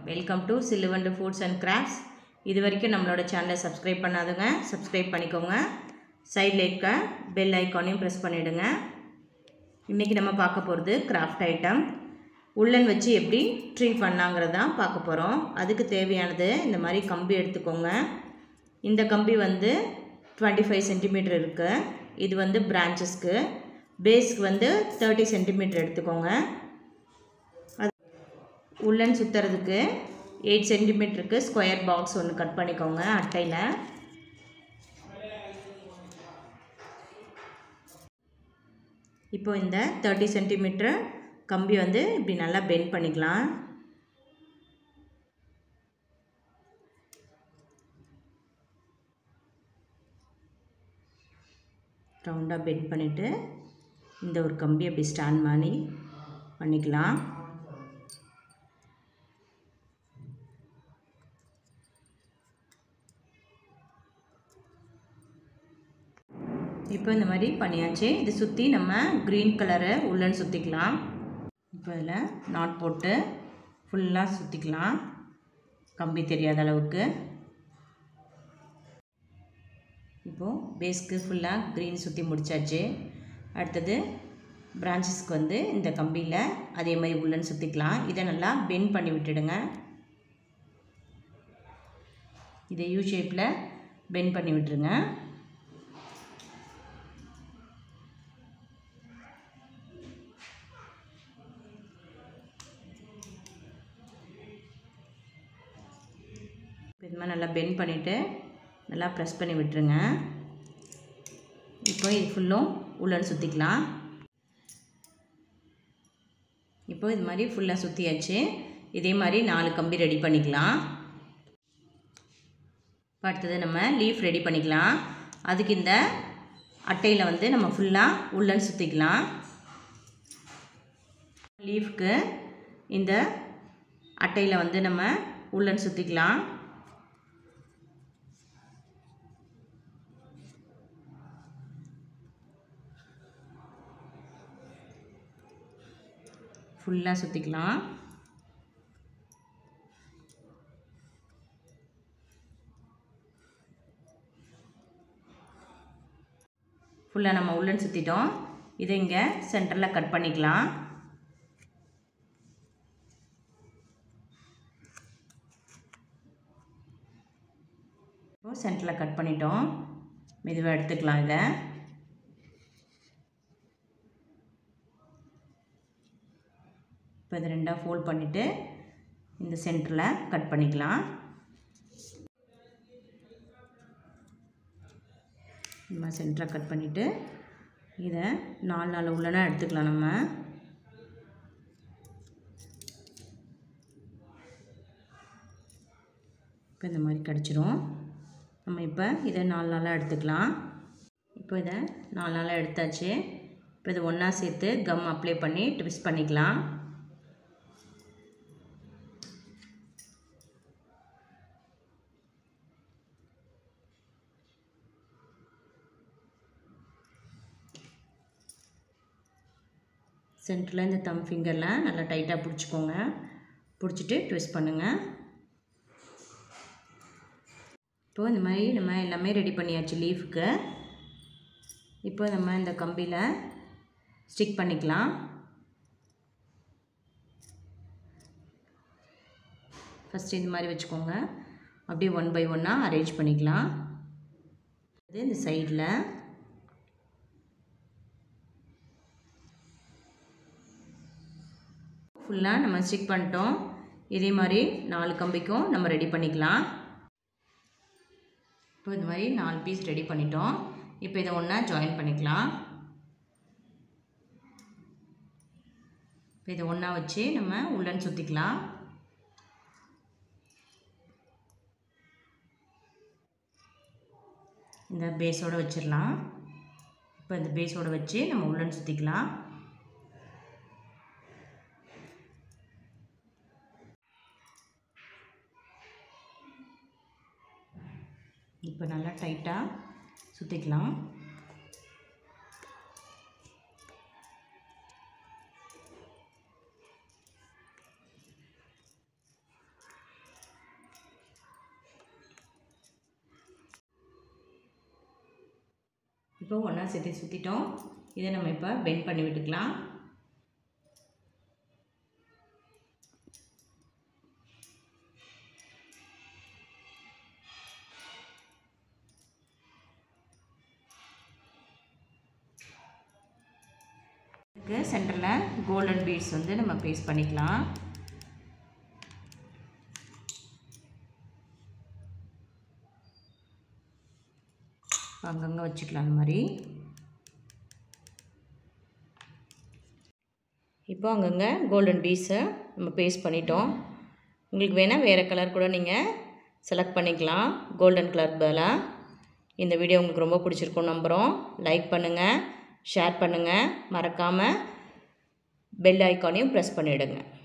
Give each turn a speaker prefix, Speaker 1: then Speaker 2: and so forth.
Speaker 1: welcome to Chilluvandu foods and crafts இது வரைக்கும் நம்மளோட சேனலை சப்ஸ்கிரைப் பண்ணாதவங்க சப்ஸ்கிரைப் பண்ணிக்கோங்க சைடில் இருக்க பெல் ஐக்கானையும் ப்ரெஸ் பண்ணிவிடுங்க இன்றைக்கி நம்ம பார்க்க போகிறது கிராஃப்ட் ஐட்டம் உள்ளன் வச்சு எப்படி ட்ரீ பண்ணலாங்கிறது தான் பார்க்க போகிறோம் அதுக்கு தேவையானது இந்த மாதிரி கம்பி எடுத்துக்கோங்க இந்த கம்பி வந்து டுவெண்ட்டி ஃபைவ் சென்டிமீட்டர் இருக்குது இது வந்து பிரான்ச்சஸ்க்கு பேஸ்க்கு வந்து தேர்ட்டி சென்டிமீட்டர் எடுத்துக்கோங்க அது உள்ளன் சுற்றுறதுக்கு எயிட் சென்டிமீட்டருக்கு ஸ்கொயர் பாக்ஸ் ஒன்று கட் பண்ணிக்கோங்க அட்டையில் இப்போ இந்த தேர்ட்டி சென்டிமீட்டர் கம்பி வந்து இப்படி நல்லா பெண்ட் பண்ணிக்கலாம் ரவுண்டாக பெண்ட் பண்ணிவிட்டு இந்த ஒரு கம்பி அப்படி ஸ்டாண்ட் மாதிரி பண்ணிக்கலாம் இப்போ இந்த மாதிரி பண்ணியாச்சு இது சுற்றி நம்ம க்ரீன் கலரை உள்ளன்னு சுற்றிக்கலாம் இப்போ இதில் நாட் போட்டு ஃபுல்லாக சுற்றிக்கலாம் கம்பி தெரியாத அளவுக்கு இப்போது பேஸ்க்கு ஃபுல்லாக க்ரீன் சுற்றி முடித்தாச்சு அடுத்தது பிரான்ச்சஸ்க்கு வந்து இந்த கம்பியில் அதே மாதிரி உள்ளன்னு சுற்றிக்கலாம் இதை நல்லா பெண்ட் பண்ணி விட்டுடுங்க இதை யூ ஷேப்பில் பெண்ட் பண்ணி விட்டுருங்க இது மாதிரி நல்லா பெண்ட் பண்ணிவிட்டு நல்லா ப்ரெஸ் பண்ணி விட்டுருங்க இப்போ இது ஃபுல்லும் உள்ளன்னு சுற்றிக்கலாம் இப்போ இது மாதிரி ஃபுல்லாக சுற்றியாச்சு இதே மாதிரி நாலு கம்பி ரெடி பண்ணிக்கலாம் இப்போ அடுத்தது நம்ம லீஃப் ரெடி பண்ணிக்கலாம் அதுக்கு இந்த அட்டையில் வந்து நம்ம ஃபுல்லாக உள்ளன் சுற்றிக்கலாம் லீஃப்க்கு இந்த அட்டையில் வந்து நம்ம உள்ளன் சுற்றிக்கலாம் ஃபுல்லாக சுற்றிக்கலாம் ஃபுல்லாக நம்ம உள்ளன் சுற்றிட்டோம் இதை இங்கே சென்டரில் கட் பண்ணிக்கலாம் இப்போது சென்டரில் கட் பண்ணிட்டோம் மெதுவாக எடுத்துக்கலாம் இதை இப்போ இது ரெண்டாக ஃபோல்ட் பண்ணிவிட்டு இந்த சென்டரில் கட் பண்ணிக்கலாம் நம்ம சென்டரை கட் பண்ணிவிட்டு இதை நாலு நாலு உள்ளனா எடுத்துக்கலாம் நம்ம இப்போ இந்த மாதிரி கிடச்சிரும் நம்ம இப்போ இதை நாலு நாளாக எடுத்துக்கலாம் இப்போ இதை நாலு நாளாக எடுத்தாச்சு இப்போ இதை ஒன்றா சேர்த்து கம் அப்ளை பண்ணி ட்விஸ்ட் பண்ணிக்கலாம் சென்டரில் இந்த தம் ஃபிங்கரில் நல்லா டைட்டாக பிடிச்சிக்கோங்க பிடிச்சிட்டு ட்விஸ்ட் பண்ணுங்கள் இப்போது இந்த மாதிரி நம்ம எல்லாமே ரெடி பண்ணியாச்சு லீஃபுக்கு இப்போ நம்ம இந்த கம்பியில் ஸ்டிக் பண்ணிக்கலாம் ஃபஸ்ட்டு இந்த மாதிரி வச்சுக்கோங்க அப்படியே ஒன் பை ஒன்னாக அரேஞ்ச் பண்ணிக்கலாம் இது இந்த சைடில் ஃபுல்லாக நம்ம ஸ்டிக் பண்ணிட்டோம் இதே மாதிரி நாலு கம்பிக்கும் நம்ம ரெடி பண்ணிக்கலாம் இப்போ இது மாதிரி நாலு பீஸ் ரெடி பண்ணிட்டோம் இப்போ இதை ஒன்றா ஜாயின் பண்ணிக்கலாம் இப்போ இதை ஒன்றா வச்சு நம்ம உள்ளன்னு சுற்றிக்கலாம் இந்த பேஸோடு வச்சிடலாம் இப்போ இந்த பேஸோடு வச்சு நம்ம உள்ளன்னு சுற்றிக்கலாம் இப்போ நல்லா டைட்டாக சுற்றிக்கலாம் இப்போ ஒன்றா சேர்த்து சுற்றிட்டோம் இதை நம்ம இப்போ பெண்ட் பண்ணி விட்டுக்கலாம் இதுக்கு சென்டரில் கோல்டன் பீட்ஸ் வந்து நம்ம பேஸ்ட் பண்ணிக்கலாம் அங்கங்கே வச்சுக்கலாம் அந்த மாதிரி இப்போ அங்கங்கே கோல்டன் பீஸை நம்ம பேஸ்ட் பண்ணிட்டோம் உங்களுக்கு வேணால் வேறு கலர் கூட நீங்கள் செலக்ட் பண்ணிக்கலாம் கோல்டன் கலர் பதிலாக இந்த வீடியோ உங்களுக்கு ரொம்ப பிடிச்சிருக்கும் நம்புகிறோம் லைக் பண்ணுங்கள் ஷேர் பண்ணுங்கள் மறக்காமல் பெல் ஐக்கானையும் ப்ரெஸ் பண்ணிவிடுங்க